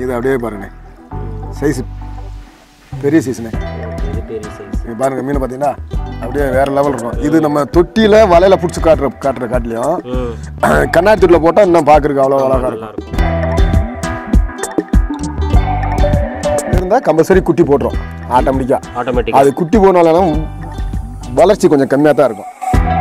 இது அப்படியே பாருங்க சைஸ் பெரிய சைஸ்ண்ணே இது பெரிய சைஸ் இது பாருங்க மீன் பார்த்தீங்கன்னா அப்படியே வேற லெவல் இருக்கும் இது நம்ம தொட்டியில் வலையில பிடிச்சி காட்டுற காட்டுற காட்டிலையும் ம் கண்ணாடி தொட்டியில் போட்டால் இன்னும் பார்க்குறதுக்கு அவ்வளோ அழகாக இருக்கும் நல்லா இருக்கும் இருந்தால் கம்பல்சரி குட்டி போட்டுரும் ஆட்டோமேட்டிக்காக ஆட்டோமேட்டிக் அது குட்டி போனாலும் வளர்ச்சி கொஞ்சம் கம்மியாக தான் இருக்கும்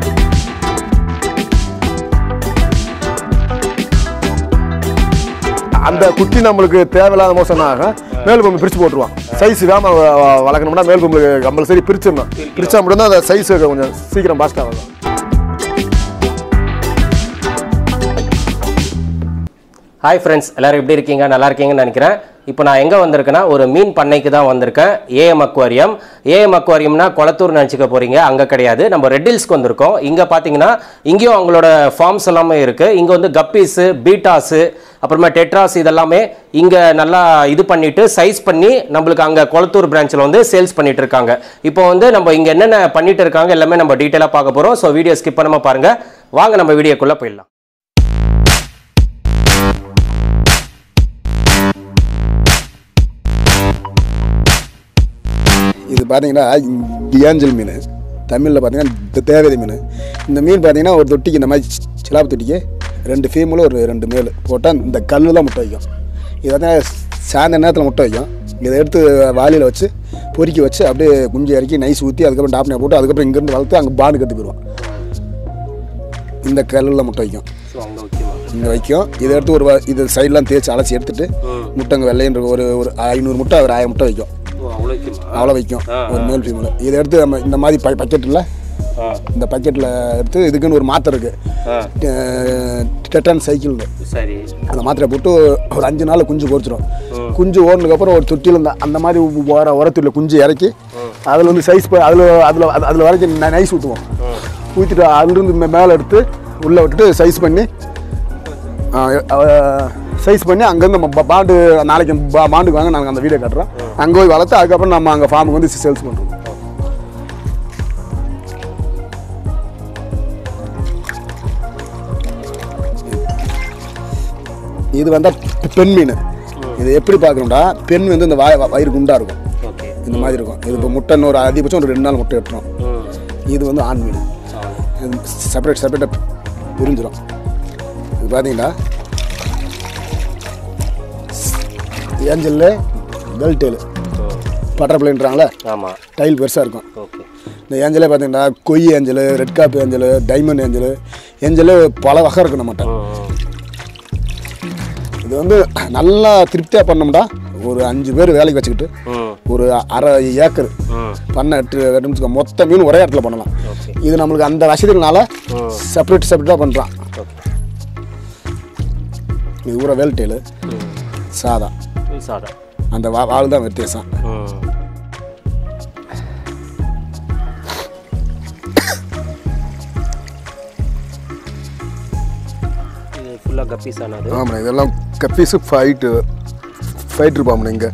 அந்த குட்டி நம்மளுக்கு தேவையில்லாத மோசம்னாக மேல் பம்பு பிரித்து போட்டுருவான் சைஸ் வேம வளர்க்கணும்னா மேல் பம்பு கம்பல்சரி பிரிச்சிடணும் பிரிச்சா மட்டும்தான் அந்த சைஸ் கொஞ்சம் சீக்கிரம் பாஸ்ட்டாக வரும் ஹாய் ஃப்ரெண்ட்ஸ் எல்லாரும் எப்படி இருக்கீங்க நல்லா இருக்கீங்கன்னு நினைக்கிறேன் இப்போ நான் எங்கே வந்திருக்கேன்னா ஒரு மீன் பண்ணைக்கு தான் வந்திருக்கேன் ஏஎம் அக்வாரியம் ஏஎம் அக்வாரியம்னா குளத்தூர் நினச்சிக்க போகிறீங்க அங்கே கிடையாது நம்ம ரெட் ஹில்ஸ்க்கு வந்திருக்கோம் இங்கே பார்த்தீங்கன்னா இங்கேயும் அவங்களோட ஃபார்ம்ஸ் எல்லாமே இருக்குது இங்கே வந்து கப்பீஸு பீட்டாஸு அப்புறமா டெட்ராஸ் இதெல்லாமே இங்கே நல்லா இது பண்ணிட்டு சைஸ் பண்ணி நம்மளுக்கு அங்கே குளத்தூர் பிரான்ச்சில் வந்து சேல்ஸ் பண்ணிட்டு இருக்காங்க இப்போ வந்து நம்ம இங்கே என்னென்ன பண்ணிட்டு இருக்காங்க எல்லாமே நம்ம டீட்டெயிலாக பார்க்க போகிறோம் ஸோ வீடியோ ஸ்கிப் பண்ணாமல் பாருங்கள் வாங்க நம்ம வீடியோக்குள்ளே போயிடலாம் இது பார்த்தீங்கன்னா ஏஞ்சல் மீன் தமிழில் பார்த்தீங்கன்னா இந்த தேவதை மீன் இந்த மீன் பார்த்தீங்கன்னா ஒரு தொட்டிக்கு இந்த மாதிரி சி- சிலாப்பு தொட்டிக்கு ரெண்டு ஃபீமேலும் ஒரு ரெண்டு மேல் போட்டால் இந்த கல்லு தான் முட்டை வைக்கும் இது பார்த்தீங்கன்னா சாயந்தர நேரத்தில் முட்டை வைக்கும் இதை எடுத்து வாளியில் வச்சு பொறுக்கி வச்சு அப்படியே குஞ்சு இறக்கி நைஸ் ஊற்றி அதுக்கப்புறம் டாப்னியை போட்டு அதுக்கப்புறம் இங்கேருந்து வளர்த்து அங்கே பாண்டு கற்று போயிடுவோம் இந்த கல்லில் முட்டை வைக்கும் ஸோ அங்கே ஓகேவா இங்கே வைக்கும் இதை எடுத்து ஒரு வ- இது சைட்லாம் தேய்ச்சி அலசி எடுத்துட்டு முட்டைங்க வெள்ளைன்ற ஒரு ஒரு ஐநூறு முட்டை ஒரு ஆயிரம் முட்டை வைக்கும் ஓ அவ்வளோ ஓகேவா அவ்வளோ வைக்கும் ஒரு மேல் ஃபீமேல் இதை எடுத்து நம்ம இந்த மாதிரி ப பக்கெட்டில் ஆ இந்த பக்கெட்டில் எடுத்து இதுக்குன்னு ஒரு மாத்திரை இருக்குது ஆ டெட்டான் சைக்கிள் சரி அந்த மாத்திரை போட்டு ஒரு அஞ்சு நாள் குஞ்சு பொறிச்சிடும் குஞ்சு ஓடுனதுக்கப்புறம் ஒரு தொட்டியில் இந்த அந்த மாதிரி உர உரத்துல குஞ்சு இறக்கி அதில் வந்து சைஸ் அதில் அதில் அதில் வரைக்கும் ந- நைஸ் ஊற்றுவோம் ஊற்றிட்டு அதுலேருந்து மே- மேலே எடுத்து உள்ளே விட்டுட்டு சைஸ் பண்ணி சைஸ் பண்ணி அங்கேருந்து நம்ம பா- பாண்டு நாளைக்கு பா- பாண்டுக்கு வாங்க நாங்கள் அந்த வீடியோ காட்டுறோம் அங்கே போய் வளர்த்து அதுக்கப்புறம் நம்ம அங்கே ஃபார்முக்கு வந்து சேல்ஸ் பண்ணுறோம் இது வந்து பெண் மீன் இது எப்படி பார்க்கணும்டா பெண் வந்து இந்த வாய் வயிறு குண்டாக இருக்கும் ஓகே இந்த மாதிரி இருக்கும் இது இப்போ முட்டை இன்னொரு அதிகபட்சம் ஒரு ரெண்டு நாள் முட்டை எட்டுரும் ம் இது வந்து ஆண் மீன் செப்பரேட் செப்பரேட்டாக பிரிஞ்சிடும் இது பார்த்தீங்கன்னா ஏஞ்சலில் பெல் டெயிலு பட்டர்ஃப்ளைன்றாங்களே ஆமாம் டைல் பெருசாக இருக்கும் ஓகே இந்த ஏஞ்சலே பார்த்தீங்கன்னா koi angel red cap angel diamond angel angel பல வகை இருக்கு நம்மகிட்ட ம் இது வந்து நல்லா திருப்தியாக பண்ணோம்டா ஒரு அஞ்சு பேர் வேலைக்கு வச்சுக்கிட்டு ம் ஒரு அரை ஏக்கர் ம் பண்ண எட்டு எட்டு மொத்த மீன் ஒரே இடத்துல பண்ணலாம் ஓகே இது நம்மளுக்கு அந்த வசதினால செப்பரேட் செப்பரேட்டாக பண்ணுறான் ஓகே இது ஊற வேல் டெயிலு ம் சாதா இது சாதா அந்த வா வாழ் தான் வித்தியாசம் ம் இது ஃபுல்லாக கப்பீஸ் ஆனது ஆமாண்ணா இதெல்லாம் கப்பீஸு ஃபைட்டு ஃபைட் இருப்பாம்ண்ணா இங்கே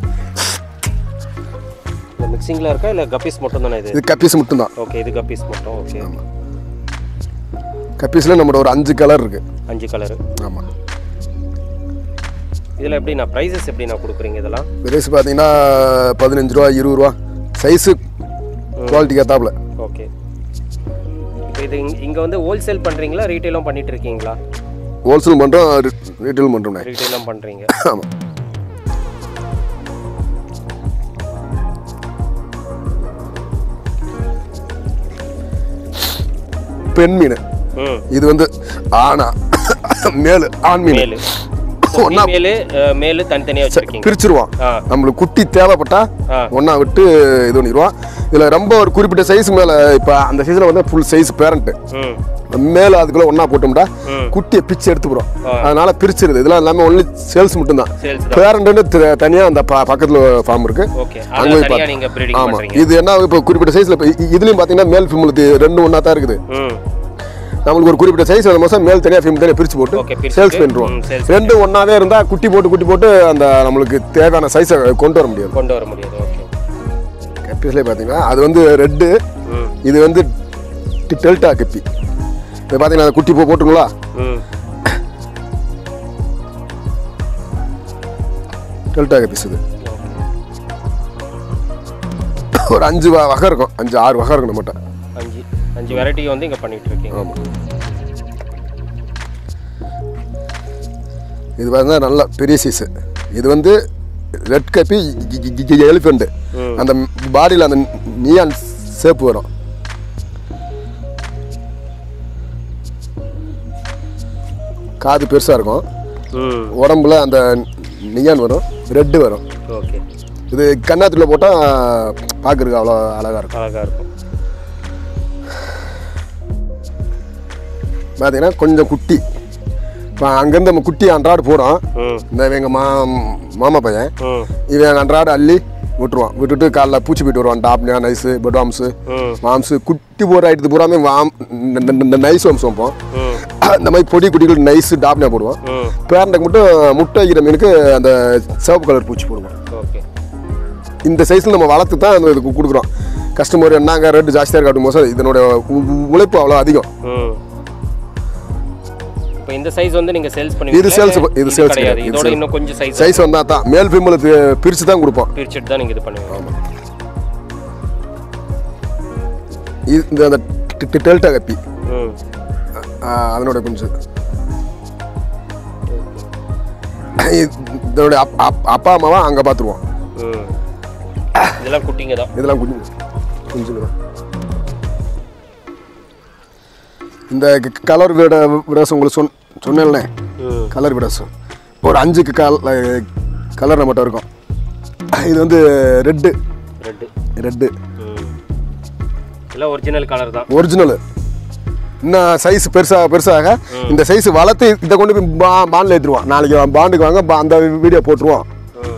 இந்த மிக்சிங்கில் இருக்கா இல்லை கப்பீஸ் மட்டும் தானே இது இது கப்பீஸ் மட்டும்தான் ஓகே இது கப்பீஸ் மட்டும் ஓகே கப்பீஸில் நம்மளோட ஒரு அஞ்சு கலர் இருக்குது அஞ்சு கலரு ஆமாம் இதில் எப்படி நான் ப்ரைஸஸ் எப்படி நான் கொடுக்குறீங்க இதெல்லாம் விரைஸ் பார்த்தீங்கன்னா பதினஞ்சு ரூபா இருபது ரூபா சைஸு குவாலிட்டி ஏத்தாப்புல ஓகே இப்போ இது இங்கே வந்து ஹோல்சேல் பண்ணுறீங்களா ரீட்டெயிலும் பண்ணிட்டு இருக்கீங்களா ஹோல்சேல் பண்ணுறோம் ரீட்டெயில் பண்ணுறோம்ண்ணே ரீட்டெயிலும் பண்ணுறீங்க ஆமாம் பெண் மீன் ம் இது வந்து ஆனா மேலு ஆண் மீன் மேலு ஒண்ணா மேலு மேலு தனித்தனியாக வச்சுருக்கீங்க பிரிச்சிருவான் ஆ நம்மளுக்கு குட்டி தேவைப்பட்டா ஆ. ஒண்ணா விட்டு இது பண்ணிடுவான் இதுல ரொம்ப ஒரு குறிப்பிட்ட சைஸ் மேல இப்ப அந்த சைஸ்ல வந்து ஃபுல் சைஸ் பேரண்ட் ம் மேல அதுக்குள்ள ஒண்ணா போட்டோம்டா ம். குட்டியை பிச்சு எடுத்துக்கிறோம் ஆ. அதனால பிரிச்சிருது இதெல்லாம் எல்லாமே ஒன்லி சேல்ஸ் மட்டும்தான் சேல்ஸ் தான் பேரண்ட்னு தனியா அந்த ப- பக்கத்துல ஃபார்ம் இருக்கு ஓகே அங்க அதில் போய் தனியாக பாத்து- நீங்கள் ப்ரீடிங் ஆமா பண்ணுறீங்க இது என்ன இப்போ குறிப்பிட்ட சைஸ்ல இப்போ இ- இதுலயும் பாத்தீங்கன்னா மேல் ஃபீமேல் ரெண்டு ஒண்ணா தான் இருக்குது ம் நம்மளுக்கு ஒரு குறிப்பிட்ட சைஸ் அந்த மாசம் மேல் தனியா ஃபீமேல் தனியா பிரிச்சு போட்டு Okay, பிரிச்சுட்டு, சேல்ஸ் பண்ணிடுவோம் ம், sales ரெண்டும் ஒண்ணாவே இருந்தா குட்டி போட்டு குட்டி போட்டு அந்த நம்மளுக்கு தேவையான சைஸை கொண்டு வர முடியாது கொண்டு வர முடியாது ஓகே கப்பீஸ்லேயே பார்த்தீங்கன்னா அது வந்து ரெட்டு ம் இது வந்து டி- டெல்டா கப்பி இது பார்த்தீங்கன்னா அந்த குட்டி போ போட்டுங்களா ம் டெல்டாக பீஸ் இது ஒரு அஞ்சு வ- வகை இருக்கும் அஞ்சு ஆறு வகை இருக்கும் நம்மகிட்ட அஞ்சு அஞ்சு வெரைட்டி வந்து இங்கே பண்ணிட்டு இருக்கீங்க ஆமாம் இது வந்து நல்ல பெரிய சைஸு இது வந்து ரெட் கப்பி எலிஃபெண்ட் அந்த பாடியில் அந்த நியான் சேப்பு வரும் காது பெருசாக இருக்கும் ம் உடம்புல அந்த நியான் வரும் ரெட்டு வரும் ஓகே இது கண்ணாத்துல போட்டால் பார்க்குறதுக்கு அவ்வளோ அழகாக இருக்கும் அழகாக இருக்கும் பார்த்தீங்கன்னா கொஞ்சம் குட்டி இப்போ அங்கேருந்து நம்ம குட்டி அன்றாடு போடும் ம் இந்த எங்கள் மா மாமா பையன் ம் இவன் எங்கள் அன்றாட அள்ளி விட்டுருவான் விட்டுட்டு காலைல பூச்சி போயிட்டு வருவான் டாப்னியா நைஸு பெட்வாம்ஸு ம் மாம்ஸு குட்டி போகிற ஐட்டத்து பூராமே வாம் இந்த நைஸ் வம்ஸ் வைப்போம் ம் இந்த மாதிரி பொடி குட்டிகள் நைஸு டாப்னியா போடுவோம் ம் பேரண்டைக்கு மட்டும் முட்டை வைக்கிற மீனுக்கு அந்த சிவப்பு கலர் பூச்சி போடுவோம் ஓகே இந்த சைஸில் நம்ம வளர்த்து தான் அந்த இதுக்கு கொடுக்குறோம் கஸ்டமர் என்னங்க ரேட்டு ஜாஸ்தியாக இருக்காட்டும் போது இதனோட உ- உ- உழைப்பு அவ்வளோ அதிகம் ம் இப்போ இந்த சைஸ் வந்து நீங்க சேல்ஸ் பண்ணி இது sales- இது sales கிடையாது கிடையாது. இது இதோட sales. இன்னும் கொஞ்சம் சைஸ் சைஸ் வந்தால் தான் மேல் ஃபீமேல் பிரித்து தான் கொடுப்போம் பிரிச்சுட்டு தான் நீங்க இது பண்ணுவீங்க இது இந்த அந்த டி- டி- டெல்டா கப்பி ம் ஆ, அதனோட குஞ்சு இது- இதனுடைய அப்- அப்- அப்பா அம்மாவா அங்கே பார்த்துருவோம் ம் இதெல்லாம் குட்டிங்க தான் இதெல்லாம் குஞ்சு குஞ்சுங்க தான் இந்த கலர் விட விடாசம் உங்களுக்கு சொன் சொன்னேன்ல ம் கலர் விடாசம் ஒரு அஞ்சுக்கு கல் கலர் நம்மகிட்ட இருக்கும் இது வந்து ரெட்டு ரெட்டு ரெட்டு ம் எல்லாம் ஒரிஜினல் கலர் தான் ஒரிஜினல் இன்னும் சைஸ் பெருசாக பெருசாக இந்த சைஸ் வளர்த்து இதை கொண்டு போய் பா பாண்டில் ஏற்றிடுவோம் நாளைக்கு பாண்டுக்கு வாங்க பா- அந்த வீடியோ போட்டுருவோம் ம்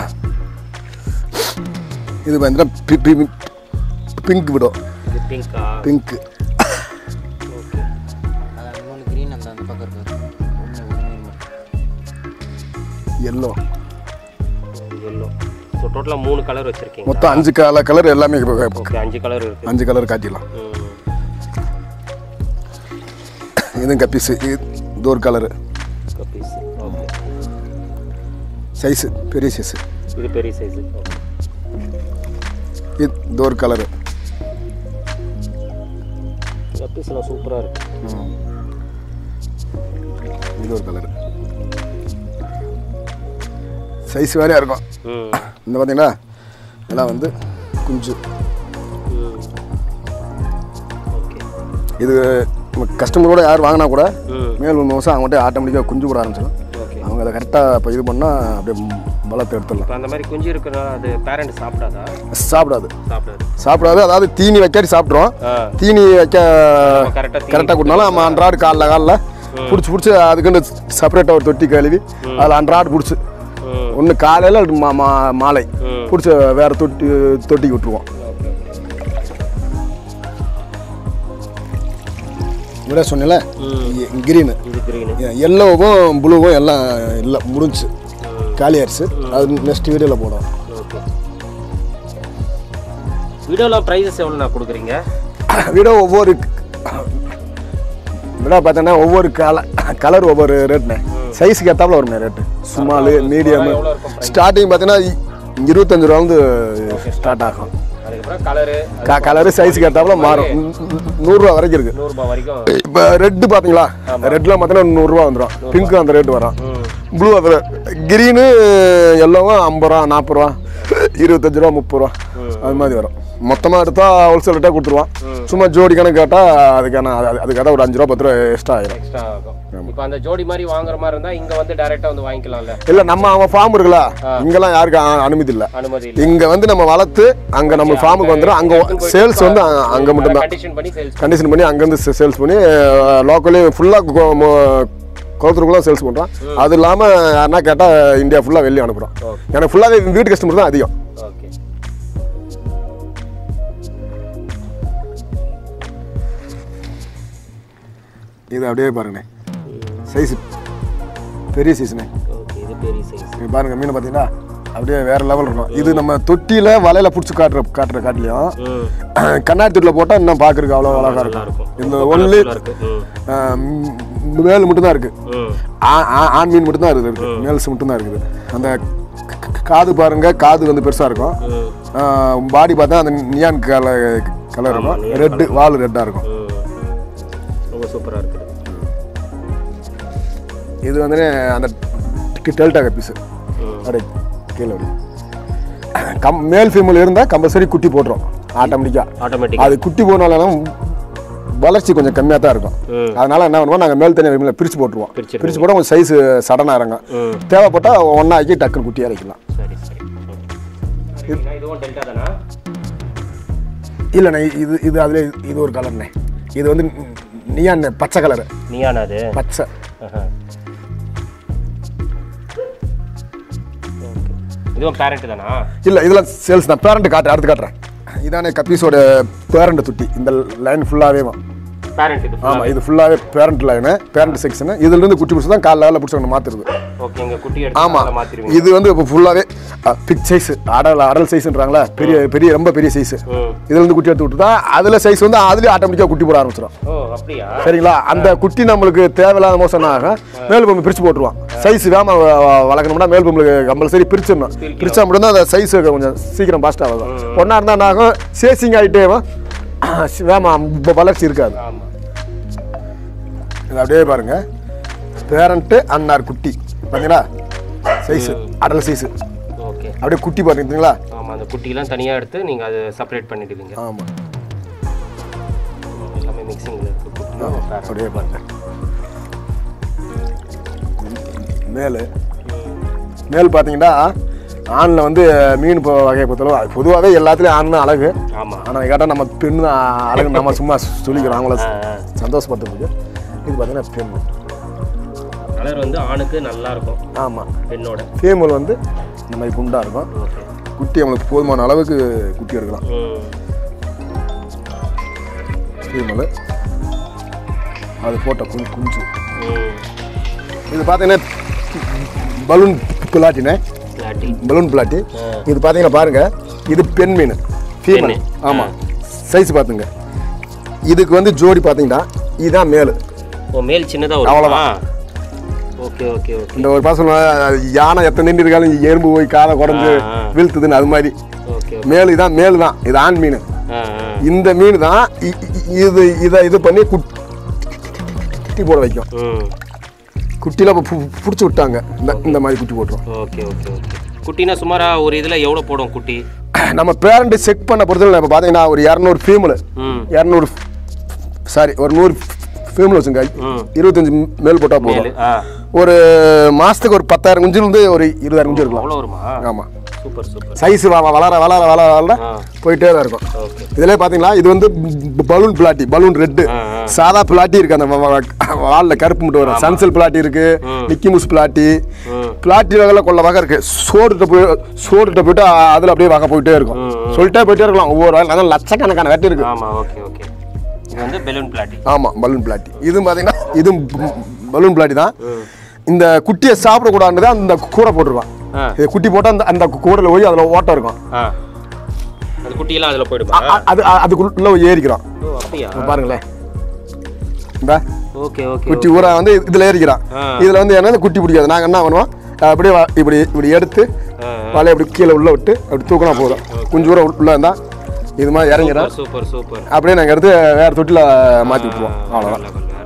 இது பார்த்தீங்கன்னா பிங்க் விடும் இது பிங்கா பிங்க் ஓகே அது இன்னொன்று க்ரீன் அந்த அந்த பக்கம் இருக்கு ஒன்று ஒரு மீன் மட்டும் எல்லோ எல்லோ ஸோ டோட்டலாக மூணு கலர் வச்சிருக்கீங்க மொத்தம் அஞ்சு கலர் கலர் எல்லாமே இப்ப ஓகே அஞ்சு கலர் இருக்கு அஞ்சு கலர் காட்டிடலாம் ம் இதுவும் கப்பீஸு இது இது ஒரு கலரு பீஸ் ஓகே சைஸு பெரிய சைஸு இது பெரிய சைஸ் ஓகே இது இது ஒரு கலரு பீஸ்லாம் சூப்பராக இருக்கு இது ஒரு கலரு சைஸ் வேறையாக இருக்கும் ம் இந்த பார்த்தீங்களா இதெல்லாம் வந்து குஞ்சு ம் ஓகே இது கஸ்டமரோட யார் வாங்கினா கூட ம் மேல் மூணு வருஷம் அவங்கள்ட்ட ஆட்டோமேட்டிக்காக குஞ்சு கூட ஆரம்பிச்சிடும் ஓகே அவங்க அதை கரெக்டாக இப்போ இது பண்ணால் அப்படியே பலத்தை எடுத்துடலாம் இப்போ அந்த மாதிரி குஞ்சு இருக்கிறனால அது பேரண்ட் சாப்பிடாதா சாப்பிடாது சாப்பிடாது சாப்பிடாது அதாவது தீனி வைக்காட்டி சாப்பிட்றோம் ஆ தீனி வைக்க கரெக்டாக கரெக்டாக கொடுத்தாலும் நம்ம அன்றாடு காலைல காலைல பிடிச்சி பிடிச்சி அதுக்குன்னு செப்பரேட்டாக ஒரு தொட்டி கழுவி அதில் அன்றாடு பிடிச்சி ம் ஒன்று காலையில் மா மா- மாலை ம் பிடிச்சி வேறு தொட்டி தொட்டிக்கு விட்டுருவோம் ஓகே விட சொன்னல ம் கிரீனு இது க்ரீனு எல்லோவும் ப்ளூவும் எல்லாம் இல்லை முடிஞ்சு காலி ஆயிடுச்சு அது நெக்ஸ்ட் வீடியோவில் போடுவோம் ஓகே வீடியோவில் ப்ரைஸஸ் எவ்வளோ நான் கொடுக்குறீங்க விட ஒவ்வொரு விட பார்த்தோன்னா ஒவ்வொரு கலர் கலர் ஒவ்வொரு ரேட்ண்ணே சைஸுக்கு ஏற்றாப்புல வரும்ண்ணே ரேட்டு ஸ்மாலு மீடியம் எவ்வளோ இருக்கும் price? ஸ்டார்டிங் பார்த்தீங்கன்னா இருபத்தஞ்சு ரூபா வந்து ஸ்டார்ட் ஆகும் அதுக்கப்புறம் கலரு க கலரு சைஸுக்கு ஏற்றாப்புல மாறும் நூறுரூவா வரைக்கும் இருக்குது நூறுரூபா வரைக்கும் இப்போ ரெட்டு பார்த்தீங்களா ரெட்டில் பார்த்தீங்கன்னா நூறுரூவா வந்துடும் பிங்க்கு அந்த ரேட்டு வரும் ம் ப்ளூ அதில் க்ரீனு எல்லோவும் ஐம்பது ரூபா நாற்பது ரூபா இருபத்தஞ்சு ரூபா முப்பது ரூபா அது மாதிரி வரும் மொத்தமாக எடுத்தால் ஹோல்சேல் ரேட்டாக கொடுத்துருவான் சும்மா ஜோடி கணக்கு கேட்டால் அதுக்கான அது- அதுக்காக ஒரு அஞ்சு ரூபா பத்து ரூபா எக்ஸ்ட்ரா ஆயிரும் எக்ஸ்ட்ரா ஆகும் இப்போ அந்த ஜோடி மாதிரி வாங்குற மாதிரி இருந்தால் இங்கே வந்து டேரெக்டாக வந்து வாங்கிக்கலாம்ல இல்லை நம்ம அவன் ஃபார்ம் இருக்குல்ல இங்கெல்லாம் யாருக்கும் அ- அனுமதி இல்லை அனுமதி இல்லை இங்கே வந்து நம்ம வளர்த்து அங்கே நம்ம ஃபார்முக்கு வந்துடும் அங்கே சேல்ஸ் வந்து அங்கே மட்டும்தான் கண்டிஷன் பண்ணி சேல்ஸ் கண்டிஷன் பண்ணி அங்கேருந்து சேல்ஸ் பண்ணி லோக்கலி ஃபுல்லாக குளத்துக்குலாம் சேல்ஸ் பண்ணுறோம் அது இல்லாமல் யாருன்னா கேட்டால் இந்தியா ஃபுல்லாக வெளியே அனுப்புகிறோம் Okay. எனக்கு ஃபுல்லாகவே வீட்டு கஸ்டமர் தான் அதிகம் ஓகே இது அப்படியே பாருங்கண்ணே சைஸ் பெரிய சைஸ்ண்ணே ஓகே இது பெரிய சைஸ் இது பாருங்க மீன் பார்த்தீங்கன்னா அப்படியே வேற லெவல் இருக்கும் இது நம்ம தொட்டியில் வலையில பிடிச்சி காட்டுற காட்டுற காட்டிலையும் ம் கண்ணாடி தொட்டியில் போட்டால் இன்னும் பார்க்குறதுக்கு அவ்வளோ அழகாக நல்லா இருக்கும் இருக்கும் இந்த ஒன்லி இருக்கு ம் மேல் மட்டும்தான் இருக்குது ம் ஆ- ஆ- ஆண் மீன் மட்டும்தான் இருக்குது இருக்கு மேல்ஸ் மட்டும்தான் இருக்குது அந்த காது பாருங்க காது வந்து பெருசாக இருக்கும் பாடி பார்த்தா அந்த நியான் கலர் கலர் இருக்கும் ரெட்டு வால் ரெட்டாக இருக்கும் ரொம்ப சூப்பராக இருக்குது இது வந்து அந்த டெல்டா கப்பீஸு அப்படியே கீழே அப்படி கம் மேல் ஃபீமேல் இருந்தால் கம்பல்சரி குட்டி போட்டுரும் ஆட்டோமேட்டிக்காக ஆட்டோமேட்டிக் அது குட்டி போனாலும் வளர்ச்சி கொஞ்சம் கம்மியாக தான் இருக்கும் ம். அதனால என்ன பண்ணுவோம் நாங்கள் மேல் தனியாக ஃபீமேல் பிரித்து போட்டுருவோம் பிரிச்சிருவீங்க. பிரித்து போட்டால் கொஞ்சம் சைஸ் சடனாக இறங்கும் ம் தேவைப்பட்டால் ஒன்றாக்கி டக்குன்னு குட்டியாக இறக்கலாம் சரி சரி ம். இதுவும் டெல்டா தானா இல்லைண்ணே இது இது அதில் இது ஒரு கலர்ண்ணே இது வந்து நியான் பச்சை கலரு நீயானா அது பச்சை ஆஹா. Okay. இதுவும் பேரண்ட் தானா இல்லை இதெல்லாம் சேல்ஸ் தான் பேரண்ட் காட்டு அடுத்து காட்டுறேன் இதானே கப்பீஸோட பேரண்ட் துட்டி இந்த லைன் ஃபுல்லாகவே பேரண்ட் இது ஆமாம் இது ஃபுல்லாகவே பேரண்ட் லைனு பேரண்ட் செக்ஷனு இதுலேருந்து குட்டி பிடிச்சி தான் காலைல பிடிச்சி ஒன்று மாற்றுறது ஓகே இங்க குட்டி எடுத்து ஆமாம் அதுல மாத்திருவீங்க இது வந்து இப்போ ஃபுல்லாகவே பிக் சைஸ் அடல் அடல் சைஸ்ன்றாங்களா பெரிய பெரிய ரொம்ப பெரிய சைஸ் ம் இதுலேருந்து குட்டி எடுத்து விட்டு தான் அதில் சைஸ் வந்து அதுலேயே ஆட்டோமேட்டிக்காக குட்டி போட ஆரம்பிச்சிடும் ஓ அப்படியா சரிங்களா அந்த குட்டி நம்மளுக்கு தேவையில்லாத மோசம் ஆகும் மேல் பொம்பு பிரித்து போட்டுருவோம் சைஸ் வேம வளர்க்கணும்னா மேல் பொம்பளுக்கு கம்பல்சரி பிரிச்சிடணும் பிரிச்சா மட்டும்தான் அந்த சைஸ் கொஞ்சம் சீக்கிரம் ஃபாஸ்ட் ஆகும் ஒன்றா இருந்தால் என்ன ஆகும் சேசிங் ஆகிட்டே வேம வளர்ச்சி இருக்காது ஆமா இது அப்படியே பாருங்க பேரண்ட்டு அன்னார் குட்டி பார்த்தீங்களா சைஸ் அடல் சைஸ் ஓகே அப்படியே குட்டி பார்த்தீங்களா ஆமா அந்த குட்டிலாம் தனியா எடுத்து நீங்க அதை செப்பரேட் பண்ணிடுவீங்க ஆமாம் எல்லாமே மிக்சிங்ல இருக்கு குட்டி parent. அப்படியே பாருங்க மேல் மேல் பார்த்தீங்கன்னா ஆணில் வந்து மீன் இப்போ வகையை பொறுத்தளவு பொதுவாகவே எல்லாத்துலேயும் ஆண் தான் அழகு ஆமா ஆனால் கேட்டால் நம்ம பெண் தான் அழகு நம்ம சும்மா சொல்லிக்கிறோம் அவங்கள ஆ, ஆ. சந்தோஷப்படுத்துறதுக்கு இது பார்த்தீங்கன்னா பெண் கலர் வந்து ஆணுக்கு நல்லா இருக்கும் ஆமாம் பெண்ணோட ஃபேமல் வந்து இந்த மாதிரி குண்டாக இருக்கும் ஓகே குட்டி நம்மளுக்கு போதுமான அளவுக்கு குட்டி எடுக்கலாம் ம் ஃபீமேலு அது போட்ட குஞ்சு குஞ்சு ம் இது பார்த்தீங்கன்னா பலூன் பிளாட்டினே பிளாட்டி பலூன் பிளாட்டி ஆ. இது பார்த்தீங்கன்னா பாருங்க இது பெண் மீன் ஃபீமேல் பெண்ணு. ஆமாம் சைஸ் பார்த்துங்க இதுக்கு வந்து ஜோடி பார்த்தீங்கன்னா இதுதான் மேலு ஓ மேல் சின்னதா வரும் அவ்வளவுதான். ஓகே ஓகே ஓகே இந்த ஒரு பாசம் யானை எத்தனை நின்று இருக்காலும் எறும்பு போய் காலை குடஞ்சு ஆ, ஆ. வீழ்த்துதுன்னு அது மாதிரி ஓகே மேல் இதான் மேல் தான் இது ஆண் மீன் ஆ ஆ இந்த மீன் தான் இ- இ- இது இதை இது பண்ணி குட்டி போட வைக்கும் ம் குட்டியில் இப்போ பிடிச்சி விட்டாங்க இந்த இந்த மாதிரி குட்டி போட்டுரும் ஓகே ஓகே ஓகே குட்டினா சுமாரா ஒரு இதுல எவ்வளவு போடும் குட்டி நம்ம பேரண்ட் செக் பண்ண பொறுத்தவரை இப்போ பார்த்தீங்கன்னா ஒரு இரநூறு ஃபீமேல் ம் இரநூறு சாரி ஒரு நூறு ஃபீமேல் வச்சுங்க ம். இருபத்தஞ்சு மேல் போட்டால் மேலு போதும் ஆ ஒரு மாதத்துக்கு ஒரு பத்தாயிரம் குஞ்சுலேருந்து ஒரு இருபதாயிரம் குஞ்சு இருக்கலாம் அவ்வளோ வருமா ஆமாம் சூப்பர் சூப்பர் சைஸ் வளர வளர வளர வளர வளர ஆ போயிட்டே தான் இருக்கும் ஓகே இதிலே பார்த்தீங்களா இது வந்து பலூன் பிளாட்டி பலூன் ரெட்டு ஆ, ஆ. சாதா பிளாட்டி இருக்கு அந்த வாலில் கருப்பு மட்டும் வரும் சன்சல் பிளாட்டி இருக்கு ம். நிக்கி முஸ் பிளாட்டி ம் பிளாட்டி வகையில் கொள்ள வகை இருக்கு சோடுகிட்ட போய் சோடுகிட்ட போயிட்டு அதில் அப்படியே வகை போயிட்டே இருக்கும் ம், ம். சொல்லிட்டே போயிட்டே இருக்கலாம் ஒவ்வொரு வகையில் அதான் லட்சக்கணக்கான வெட்டி இருக்கு ஆமா ஓகே ஓகே இது வந்து பெலூன் பிளாட்டி ஆமாம் பலூன் பிளாட்டி இதுவும் பார்த்தீங்கன்னா இதுவும் பலூன் பிளாட்டி தான் ம் இந்த குட்டியை சாப்பிடக்கூடாதுன்னு தான் அந்த கூடை போட்டுருவான் ஆ இது குட்டி போட்டால் அந்த அந்த கூடையில் போய் அதில் ஓட்டம் இருக்கும் ஆ அது குட்டியெல்லாம் அதில் போயிடுமா அ- அ- அது அ- அதுக்குள்ள ஏறிக்கிறான் ஓ அப்படியா பாருங்களேன் இந்த ஓகே ஓகே குட்டி ஊரா வந்து இதுல ஏறிக்கிறான் ஆ. இதுல வந்து என்ன குட்டி பிடிக்காது நாங்க என்ன பண்ணுவோம் அப்படியே வ- இப்படி இப்படி எடுத்து ஆ, வலையை அப்படி கீழே உள்ள விட்டு அப்படி தூக்கினா போதும் கொஞ்சம் தூரம் உள்ள இருந்தா இது மாதிரி இறங்கிறோம் சூப்பர் சூப்பர் அப்படியே நாங்கள் எடுத்து வேற தொட்டில மாற்றி விட்டுருவோம் அவ்வளோதான் லெவல் வேற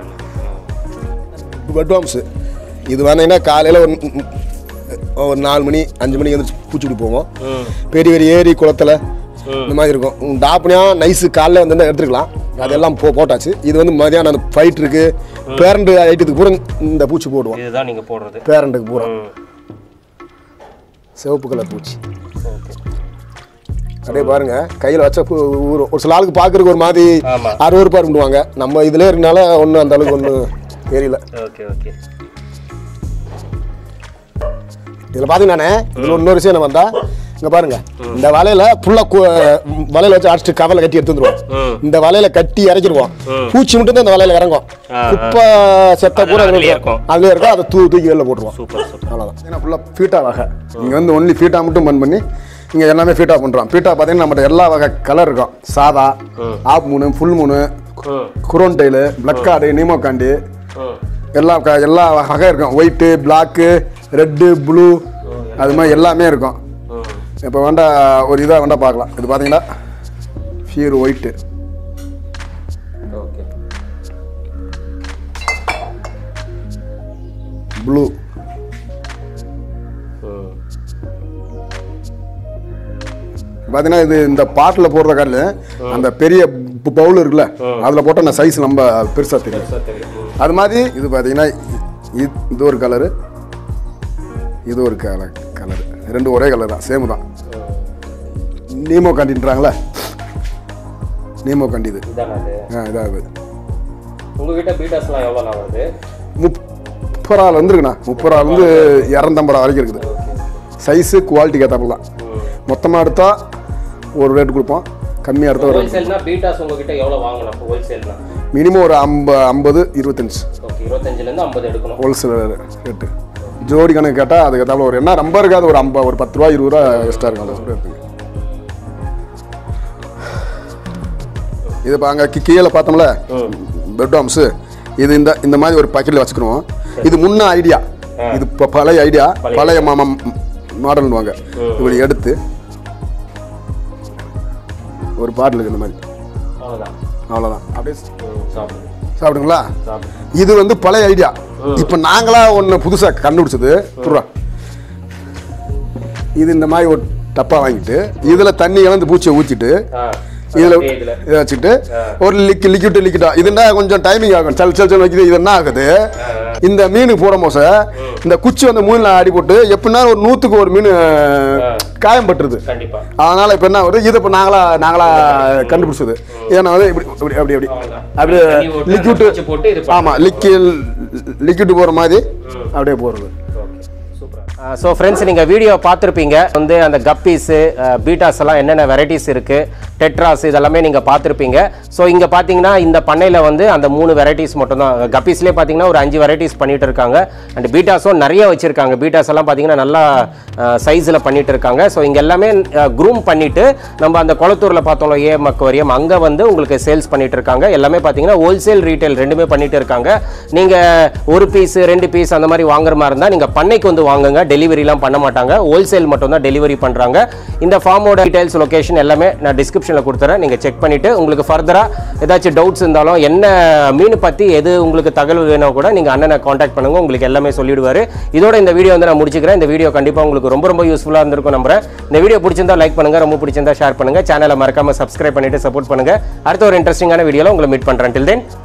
level. பெட்வாம்ஸு இது வந்தீங்கன்னா காலையில் ஒரு ஒரு நாலு மணி அஞ்சு மணிக்கு வந்து பூச்சிட்டு போவோம் ம் பெரிய பெரிய ஏரி குளத்துல ம். இந்த மாதிரி இருக்கும் டாப்னியா நைஸு காலைல வந்து எடுத்துக்கலாம் அதெல்லாம் போ போட்டாச்சு இது வந்து மதியானம் அந்த ஃபைட் இருக்கு பேரண்ட் ஐட்டத்துக்கு பூரா இந்த பூச்சி போடுவோம் இதுதான் நீங்க போடுறது பேரண்ட்டுக்கு பூரா ம் சிவப்பு கலர் பூச்சி ஓகே அப்படியே பாருங்க கையில் வச்ச பூ ஊறும் ஒரு சில ஆளுக்கு பார்க்கறதுக்கு ஒரு மாதிரி ஆமா. அறுவறுப்பாக இருந்துவாங்க நம்ம இதில் இருக்கனால ஒன்றும் அந்த அளவுக்கு ஒன்றும் தெரியல ஓகே ஓகே இதில் பார்த்தீங்கன்னாண்ணே இதில் இன்னொரு விஷயம் நம்ம வந்தா இங்கே பாருங்க இந்த வலையில ஃபுல்லாக வலையில வச்சு அடிச்சுட்டு கவலை கட்டி எடுத்து வந்துருவோம் ம் இந்த வலையில கட்டி இறக்கிடுவோம் ம். பூச்சி மட்டும் தான் இந்த வலையில இறங்கும் ஆ, குப்பை செத்த பூரா அதெல்லாம் அதுலயே அதுலயே இருக்கும். அதுலயே இருக்கும் அதை தூ தூக்கி வெளில போட்டுருவோம் சூப்பர் சூப்பர் அவ்வளோதான் ஏன்னா ஃபுல்லாக ஃபீட்டா வகை இங்கே வந்து ஒன்லி ஃபீட்டா மட்டும் பன் பண்ணி இங்கே எல்லாமே ஃபீட்டா பண்ணுறோம் ஃபீட்டா பார்த்தீங்கன்னா நம்மகிட்ட எல்லா வகை கலர் இருக்கும் சாதா ம். ஆப் மூணு ஃபுல் மூணு ம் குரோன் டைலு பிளக் கார்டு நீமோக்காண்டி ம் எல்லா க- எல்லா வகை இருக்கும் ஒயிட்டு பிளாக்கு ரெட்டு ப்ளூ ஓ, அது மாதிரி எல்லாமே இருக்கும் இப்போ வேண்டா ஒரு இதாக வேண்டா பார்க்கலாம் இது பார்த்தீங்கன்னா ஃபியூர் ஒயிட்டு ஓகே ப்ளூ பார்த்தீங்கன்னா இது இந்த பாட்டில் போடுற கல் அந்த பெரிய பவுல் இருக்குல்ல அதில் போட்டால் அந்த சைஸ் நம்ம பெருசாக தெரியும் அது மாதிரி இது பார்த்தீங்கன்னா இ- இது ஒரு கலரு இது ஒரு கலர் கலர் ரெண்டு ஒரே கலர் தான் சேம் தான் நீமோ கண்டின்றாங்களே நீமோ கண்டி இது இதானே அது ஆ இதாக உங்ககிட்ட பீட்டாஸ்லாம் எவ்வளோ நான் வருது முப்பது ரூபா வந்துருக்குண்ணா முப்பது ரூபா வந்து இரநூத்தம்பது ரூபா வரைக்கும் இருக்குது சைஸு குவாலிட்டிக்கு ஏற்றாப்புல தான் மொத்தமாக எடுத்தால் ஒரு ரேட் கொடுப்போம் கம்மியாக எடுத்தால் ஒரு ஹோல்சேல்னா பீட்டாஸ் உங்ககிட்ட எவ்வளோ வாங்கலாம் ஹோல்சேல்னா மினிமம் ஒரு ஐம்ப ஐம்பது இருபத்தஞ்சி ஓகே இருபத்தஞ்சிலேருந்து ஐம்பது எடுக்கணும் ஹோல்சேல் ரேட்டு ஜோடி கணக்கு கேட்டால் அதுக்கு ஏற்றாப்புல ஒரு என்ன ரொம்ப இருக்காது ஒரு ஐம்பது ஒரு பத்து ரூபா இருபது ரூபா எக்ஸ்ட்ரா இருக்கும் அந்த ரேட்டுக்கு இது இப்போ அங்கே கீழே பார்த்தோம்ல பெட் ஹாம்ஸு இது இந்த இந்த மாதிரி ஒரு பாக்கெட்டில் வச்சுக்கணும் இது முன்ன ஐடியா இது இப்போ பழைய ஐடியா பழைய மாமா மாடல்னுவாங்க இப்படி எடுத்து ஒரு பாட்டிலுக்கு இந்த மாதிரி அவ்வளோதான் அவ்வளோதான் அப்படியே சாப்பிடுங்க சாப்பிடுங்களா சாப்பிடுங்க இது வந்து பழைய ஐடியா இப்போ நாங்களா ஒன்று புதுசாக கண்டுபிடிச்சது புறா இது இந்த மாதிரி ஒரு டப்பா வாங்கிட்டு இதில் தண்ணி கலந்து பூச்சியை ஊற்றிட்டு ஆ இதில் அப்படியே இதுல இதை வச்சுட்டு ஒரு லிக்வி லிக்விட் லிக்விடா இதுன்னா கொஞ்சம் டைமிங் ஆகும் சல் சல் சல் வைக்குது இது என்ன ஆகுது இந்த மீனுக்கு போட மோச இந்த குச்சி வந்து மூணில் அடி போட்டு எப்படின்னா ஒரு நூற்றுக்கு ஒரு மீன் காயம் பட்டுருது கண்டிப்பா அதனால இப்போ என்ன வருது இதை இப்போ நாங்களா நாங்களா கண்டுபிடிச்சது ஏன்னா வந்து இப்படி இப்படி அப்படி அப்படி அவ்வளவுதான். அப்படியே தண்ணி போட்டு, லிக்விட் அந்த குச்சி போட்டு இது பண்ணணும். ஆமாம் லிக்விட் லிக்விட் போகிற மாதிரி அப்படியே போகிறது ஸோ ஃப்ரெண்ட்ஸ் நீங்கள் வீடியோ பார்த்துருப்பீங்க வந்து அந்த கப்பீஸு பீட்டாஸ் எல்லாம் என்னென்ன வெரைட்டிஸ் இருக்குது டெட்ராஸ் இதெல்லாமே நீங்கள் பார்த்துருப்பீங்க ஸோ இங்கே பார்த்தீங்கன்னா இந்த பண்ணையில் வந்து அந்த மூணு வெரைட்டிஸ் மட்டும்தான் கப்பீஸ்லேயே பார்த்தீங்கன்னா ஒரு அஞ்சு வெரைட்டிஸ் பண்ணிட்டு இருக்காங்க அண்ட் பீட்டாஸும் நிறைய வச்சுருக்காங்க பீட்டாஸ் எல்லாம் பார்த்தீங்கன்னா நல்லா சைஸில் பண்ணிட்டு இருக்காங்க ஸோ இங்கே எல்லாமே க்ரூம் பண்ணிட்டு நம்ம அந்த குளத்தூரில் பார்த்தோம்ல ஏ மக்குவரியம் அங்கே வந்து உங்களுக்கு சேல்ஸ் பண்ணிட்டு இருக்காங்க எல்லாமே பார்த்தீங்கன்னா ஹோல்சேல் ரீட்டைல் ரெண்டுமே பண்ணிட்டு இருக்காங்க நீங்கள் ஒரு பீஸ் ரெண்டு பீஸ் அந்த மாதிரி வாங்குற மாதிரி இருந்தால் நீங்கள் பண்ணைக்கு வந்து வாங்குங்க டெலிவரிலாம் பண்ண மாட்டாங்க ஹோல்சேல் மட்டும் தான் டெலிவரி பண்ணுறாங்க இந்த ஃபார்மோட டீடைல்ஸ் லொகேஷன் எல்லாமே நான் டிஸ்கிரிப்ஷனில் கொடுத்துறேன் நீங்கள் செக் பண்ணிவிட்டு உங்களுக்கு ஃபர்தராக ஏதாச்சும் டவுட்ஸ் இருந்தாலும் என்ன மீன் பற்றி எது உங்களுக்கு தகவல் வேணும் கூட நீங்கள் அண்ணனை காண்டாக்ட் பண்ணுங்க உங்களுக்கு எல்லாமே சொல்லிடுவார் இதோட இந்த வீடியோ வந்து நான் முடிச்சுக்கிறேன் இந்த வீடியோ கண்டிப்பாக உங்களுக்கு ரொம்ப ரொம்ப யூஸ்ஃபுல்லாக இருந்திருக்கும் நம்புறேன் இந்த வீடியோ பிடிச்சிருந்தா லைக் பண்ணுங்க ரொம்ப பிடிச்சிருந்தா ஷேர் பண்ணுங்க சேனலை மறக்காம சப்ஸ்கிரைப் பண்ணிட்டு சப்போர்ட் பண்ணுங்க அடுத்த ஒரு இன்ட்ரெஸ்டிங்கான வீடியோவில் உங்களை மீட் பண்ணுறேன் டில் தென்